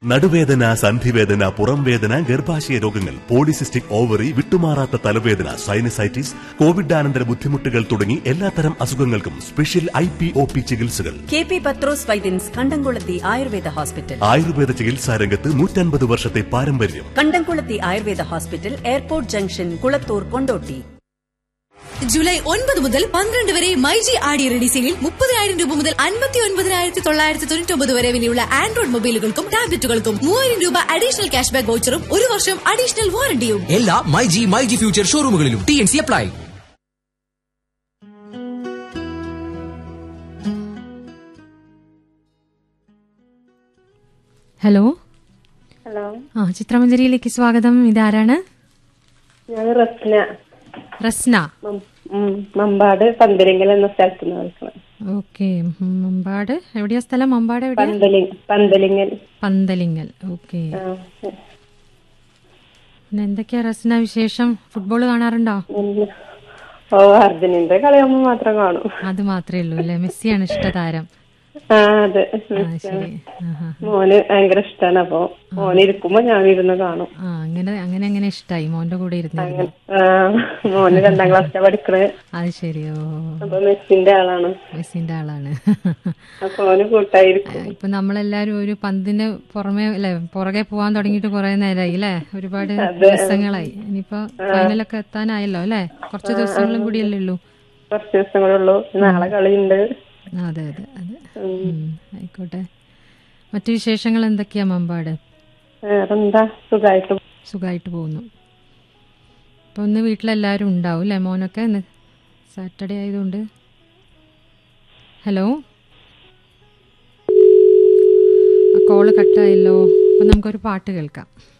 നടുവേദന സന്ധിവേദന പുറം വേദന ഗർഭാശയ രോഗങ്ങൾ പോളിസിസ്റ്റിക് ഓവറി വിട്ടുമാറാത്ത തലവേദന സൈനസൈറ്റിസ് കോവിഡാനന്തര ബുദ്ധിമുട്ടുകൾ തുടങ്ങി എല്ലാത്തരം അസുഖങ്ങൾക്കും special I P O P ചികിത്സകൾ കെ പി പത്രോസ് വൈദ്യൻസ് കണ്ടംകുളത്തി ആയുർവേദ ഹോസ്പിറ്റൽ ആയുർവേദ ചികിത്സാ രംഗത്ത് നൂറ്റൻപത് വർഷത്തെ പാരമ്പര്യം Kandamkulathi Ayurveda hospital airport junction Kulathur Kondotty ജൂലൈ ഒൻപത് മുതൽ പന്ത്രണ്ട് വരെ മൈജി ആടി റെഡി സെയിൽ മുപ്പതിനായിരം രൂപ മുതൽ അൻപത്തി ഒൻപതിനായിരത്തി തൊള്ളായിരത്തി തൊണ്ണൂറ്റി ഒമ്പത് വരെ വിലയുള്ള ആൻഡ്രോയിഡ് മൊബൈലുകൾക്കും ടാബ്ലറ്റുകൾക്കും മൂവായിരം രൂപ അഡീഷണൽ ക്യാഷ് ബാക്ക് വൗച്ചറും ഒരു വർഷം അഡീഷണൽ വാറണ്ടിയും എല്ലാ my G my G future ഷോറൂമുകളിലും T N C apply hello hello ആ ചിത്രമഞ്ജരിയിലേക്ക് സ്വാഗതം ഇതാരാണ് ഞാൻ റസ്ന റസ്ന മം- ഉം, മമ്പാട് പന്തലിങ്കൽ എന്ന സ്ഥലത്ത് നിന്ന് വിളിക്കണം ഓക്കെ മമ്പാട് എവിടെയാ സ്ഥലം മമ്പാട് എവിടെയാ പന്തലി പന്തലിങ്ങൽ പന്തലിങ്ങൽ ഓക്കെ ആ, പിന്നെ എന്തൊക്കെയാ റസ്ന വിശേഷം ഫുട്ബോൾ കാണാറുണ്ടോ പിന്നെ, ഓ അർജന്റീനയുടെ കളിയാകുമ്പോ മാത്രം കാണും അത് മാത്രമേ ഉള്ളൂ അല്ലേ മെസ്സിയാണ് ഇഷ്ടതാരം ആ അതെ ആ ശരി ആഹാ. മോന് ഭയങ്കര ഇഷ്ടാണ് അപ്പൊ മോന് ഇരിക്കുമ്പോ ഞാൻ ഇരുന്ന് കാണും ആ അങ്ങനെ അങ്ങനെ അങ്ങനെ ഇഷ്ടായി മോന്റെ കൂടെ ഇരുന്നിരുന്നു ആ മോന് രണ്ടാം ക്ലാസ്സിലാ പഠിക്കണേ അത് ശരി ഓ അപ്പൊ മെസ്സിന്റെ ആളാണ് മെസ്സിന്റെ ആളാണ് അപ്പൊ മോന് കൂട്ടായിരിക്കും ഇപ്പൊ നമ്മളെല്ലാരും ഒരു പന്തിന് പുറമെ അല്ലെ പുറകെ പോവാൻ തുടങ്ങിയിട്ട് കുറെ നേരമായി അല്ലെ ഒരുപാട് ദിവസങ്ങളായി ഇനിയിപ്പോ ഫൈനലൊക്കെ എത്താനായല്ലോ അല്ലെ കുറച്ച് ദിവസങ്ങളും കൂടിയല്ലേ ഉള്ളൂ കുറച്ച് ദിവസങ്ങളുള്ളൂ നാളെ കളിയുണ്ട് ആ, അതെ അതെ അതെ ഉം, ആയിക്കോട്ടെ മറ്റു വിശേഷങ്ങൾ എന്തൊക്കെയാ മമ്പാട് വേറെന്താ സുഖായിട്ട് സുഖമായിട്ട് പോകുന്നു അപ്പൊ ഒന്ന് വീട്ടിലെല്ലാവരും ഉണ്ടാവും അല്ലേ മോനൊക്കെ ഇന്ന് സാറ്റർഡേ ആയതുകൊണ്ട് ഹലോ ആ കോള് കട്ടായല്ലോ അപ്പൊ നമുക്കൊരു പാട്ട് കേൾക്കാം